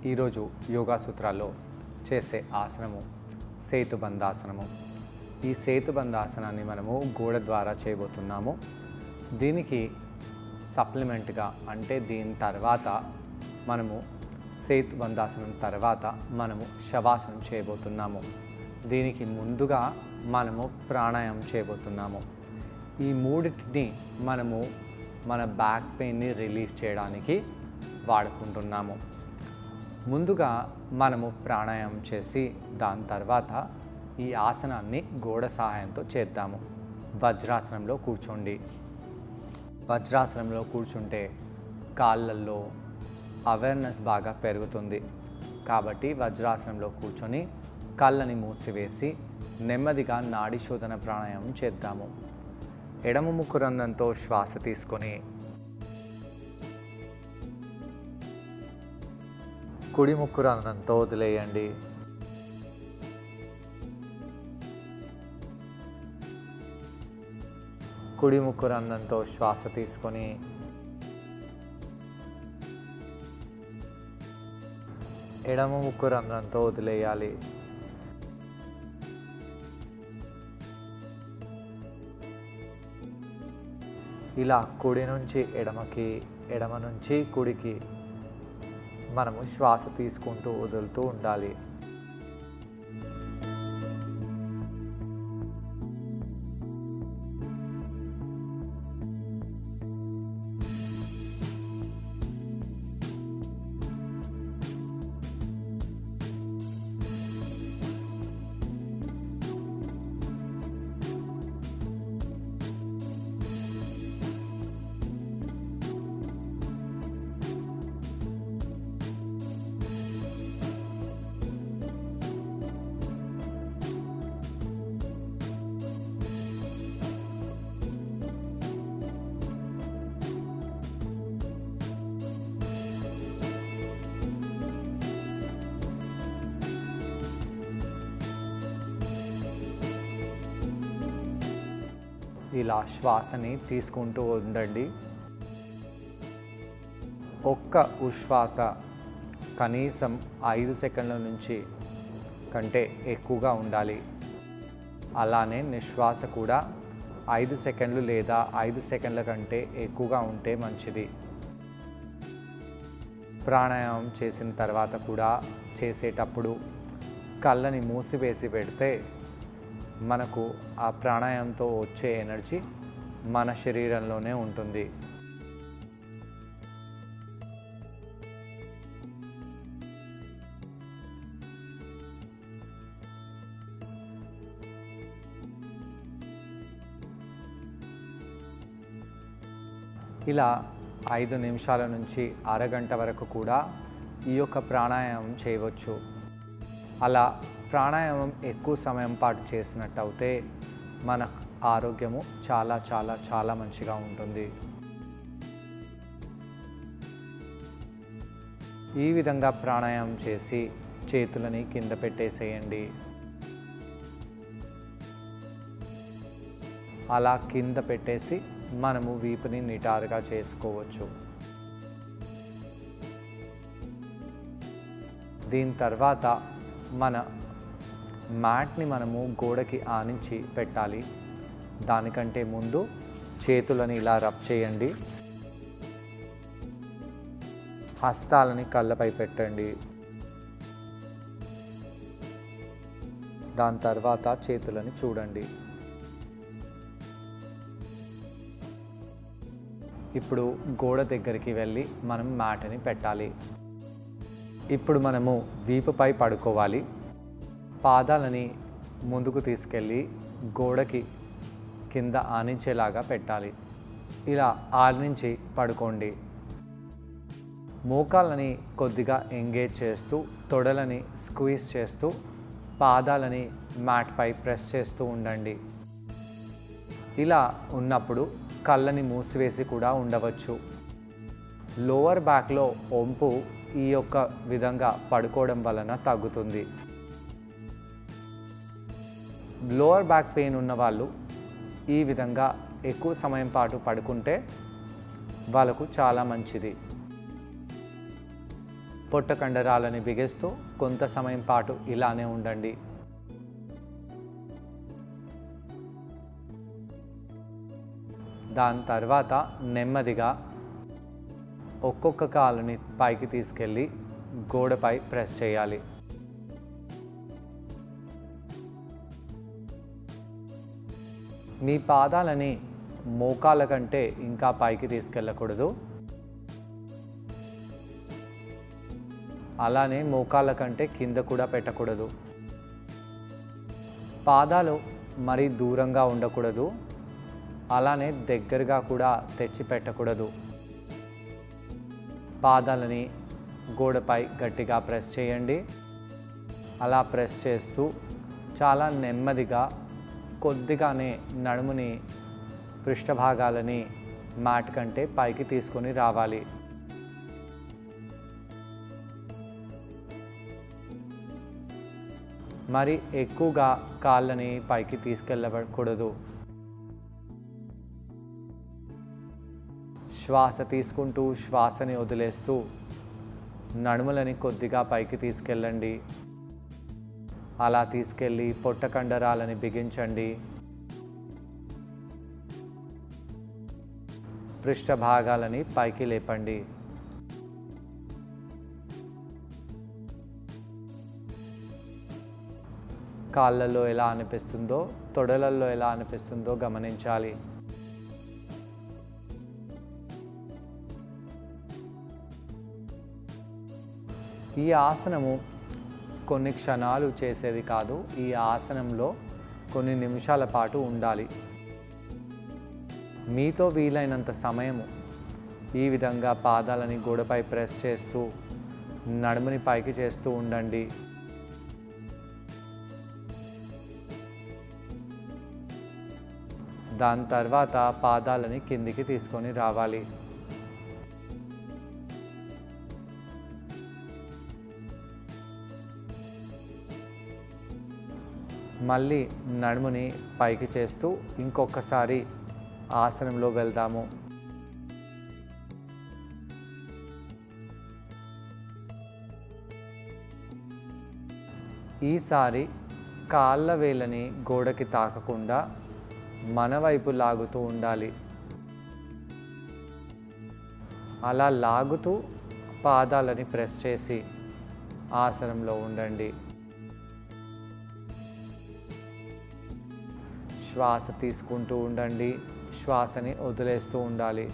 ఈరోజు యోగా సూత్రాల్లో చేసే ఆసనము సేతుబంధాసనము ఈ సేతుబంధాసనాన్ని మనము గోడ ద్వారా చేయబోతున్నాము దీనికి సప్లిమెంట్గా అంటే దీని తర్వాత మనము సేతుబంధాసనం తర్వాత మనము శవాసనం చేయబోతున్నాము దీనికి ముందుగా మనము ప్రాణాయామం చేయబోతున్నాము ఈ మూడింటిని మనము మన బ్యాక్ పెయిన్ని రిలీఫ్ చేయడానికి వాడుకుంటున్నాము ముందుగా మనము ప్రాణాయామం చేసి దాని తర్వాత ఈ ఆసనాన్ని గోడ సహాయంతో చేద్దాము వజ్రాసనంలో కూర్చోండి వజ్రాసనంలో కూర్చుంటే కాళ్ళల్లో అవేర్నెస్ బాగా పెరుగుతుంది కాబట్టి వజ్రాసనంలో కూర్చొని కళ్ళని మూసివేసి నెమ్మదిగా నాడి శోధన ప్రాణాయామం చేద్దాము ఎడమ ముక్కు రంధ్రంతో శ్వాస తీసుకొని కుడి ముక్కు రంధ్రంతో వదిలేయండి కుడి ముక్కు రంధ్రంతో శ్వాస తీసుకొని ఎడమ ముక్కు రంధ్రంతో వదిలేయాలి ఇలా కుడి నుంచి ఎడమకి ఎడమ నుంచి కుడికి మనము శ్వాస తీసుకుంటూ వదులుతూ ఉండాలి ఇలా శ్వాసని తీసుకుంటూ ఉండండి ఒక్క ఉశ్వాస కనీసం ఐదు సెకండ్ల నుంచి కంటే ఎక్కువగా ఉండాలి అలానే నిశ్వాస కూడా ఐదు సెకండ్లు లేదా ఐదు సెకండ్ల కంటే ఎక్కువగా ఉంటే మంచిది ప్రాణాయామం చేసిన తర్వాత కూడా చేసేటప్పుడు కళ్ళని మూసివేసి పెడితే మనకు ఆ ప్రాణాయామంతో వచ్చే ఎనర్జీ మన శరీరంలోనే ఉంటుంది ఇలా ఐదు నిమిషాల నుంచి అరగంట వరకు కూడా ఈ యొక్క ప్రాణాయామం చేయవచ్చు అలా ప్రాణాయామం ఎక్కువ సమయం పాటు చేసినట్టు అయితే మన ఆరోగ్యము చాలా చాలా చాలా మంచిగా ఉంటుంది ఈ విధంగా ప్రాణాయామం చేసి చేతులని కింద పెట్టేసేయండి అలా కింద పెట్టేసి మనము వీపుని నిటారుగా చేసుకోవచ్చు దీని తర్వాత మన మ్యాట్ని మనము గోడకి ఆనించి పెట్టాలి దానికంటే ముందు చేతులని ఇలా రబ్ చేయండి హస్తాలని కళ్ళపై పెట్టండి దాని తర్వాత చేతులని చూడండి ఇప్పుడు గోడ దగ్గరికి వెళ్ళి మనం మ్యాట్ని పెట్టాలి ఇప్పుడు మనము వీపుపై పడుకోవాలి పాదాలని ముందుకు తీసుకెళ్ళి గోడకి కింద ఆనించేలాగా పెట్టాలి ఇలా ఆనించి పడుకోండి మోకాళ్ళని కొద్దిగా ఎంగేజ్ చేస్తూ తొడలని స్క్వీజ్ చేస్తూ పాదాలని మ్యాట్పై ప్రెస్ చేస్తూ ఉండండి ఇలా ఉన్నప్పుడు కళ్ళని మూసివేసి కూడా ఉండవచ్చు లోవర్ బ్యాక్లో ఒంపు ఈ యొక్క విధంగా పడుకోవడం వలన తగ్గుతుంది లోవర్ బ్యాక్ పెయిన్ ఉన్న వాళ్ళు ఈ విధంగా ఎక్కువ సమయం పాటు పడుకుంటే వాళ్ళకు చాలా మంచిది పొట్ట కండరాలని బిగిస్తూ కొంత సమయం పాటు ఇలానే ఉండండి దాని తర్వాత నెమ్మదిగా ఒక్కొక్క కాలుని పైకి తీసుకెళ్ళి గోడపై ప్రెస్ చేయాలి మీ పాదాలని మోకాల కంటే ఇంకా పైకి తీసుకెళ్ళకూడదు అలానే మోకాళ్ళ కంటే కింద కూడా పెట్టకూడదు పాదాలు మరీ దూరంగా ఉండకూడదు అలానే దగ్గరగా కూడా తెచ్చి పెట్టకూడదు పాదాలని గోడపై గట్టిగా ప్రెస్ చేయండి అలా ప్రెస్ చేస్తూ చాలా నెమ్మదిగా కొద్దిగానే నడుముని పృష్ఠభాగాలని మ్యాట్ కంటే పైకి తీసుకొని రావాలి మరి ఎక్కువగా కాళ్ళని పైకి తీసుకెళ్ళకూడదు శ్వాస తీసుకుంటూ శ్వాసని వదిలేస్తూ నడుములని కొద్దిగా పైకి తీసుకెళ్ళండి అలా తీసుకెళ్ళి పొట్ట కండరాలని బిగించండి పృష్ఠ భాగాలని పైకి లేపండి కాళ్ళల్లో ఎలా అనిపిస్తుందో తొడలల్లో ఎలా అనిపిస్తుందో గమనించాలి ఈ ఆసనము కొన్ని క్షణాలు చేసేది కాదు ఈ ఆసనంలో కొన్ని నిమిషాల పాటు ఉండాలి మీతో వీలైనంత సమయము ఈ విధంగా పాదాలని గోడపై ప్రెస్ చేస్తూ నడుముని పైకి చేస్తూ ఉండండి దాని తర్వాత పాదాలని కిందికి తీసుకొని రావాలి మళ్ళీ నడుముని పైకి చేస్తూ ఇంకొకసారి ఆసనంలో వెళ్దాము ఈసారి కాళ్ళ వేళ్ళని గోడకి తాకకుండా మన వైపు లాగుతూ ఉండాలి అలా లాగుతూ పాదాలని ప్రెస్ చేసి ఆసనంలో ఉండండి శ్వాస తీసుకుంటూ ఉండండి శ్వాసని వదిలేస్తూ ఉండాలి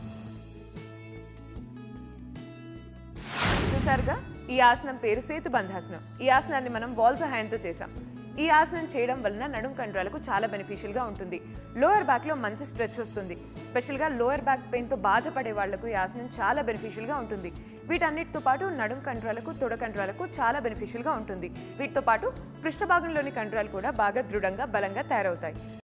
చూసారుగా ఈ ఆసనం పేరు సేతు బంధాసనం ఈ ఆసనాన్ని మనం వాల్ సహాయంతో చేసాం ఈ ఆసనం చేయడం వలన నడుం కండరాలకు చాలా బెనిఫిషియల్ గా ఉంటుంది లోయర్ బ్యాక్ లో మంచి స్ట్రెచ్ వస్తుంది స్పెషల్ గా లోయర్ బ్యాక్ పెయిన్ తో బాధపడే వాళ్లకు ఈ ఆసనం చాలా బెనిఫిషియల్ గా ఉంటుంది వీటన్నిటితో పాటు నడుం కండరాలకు తొడ కండరాలకు చాలా బెనిఫిషియల్ గా ఉంటుంది వీటితో పాటు పృష్ఠభాగంలోని కండరాలు కూడా బాగా దృఢంగా బలంగా తయారవుతాయి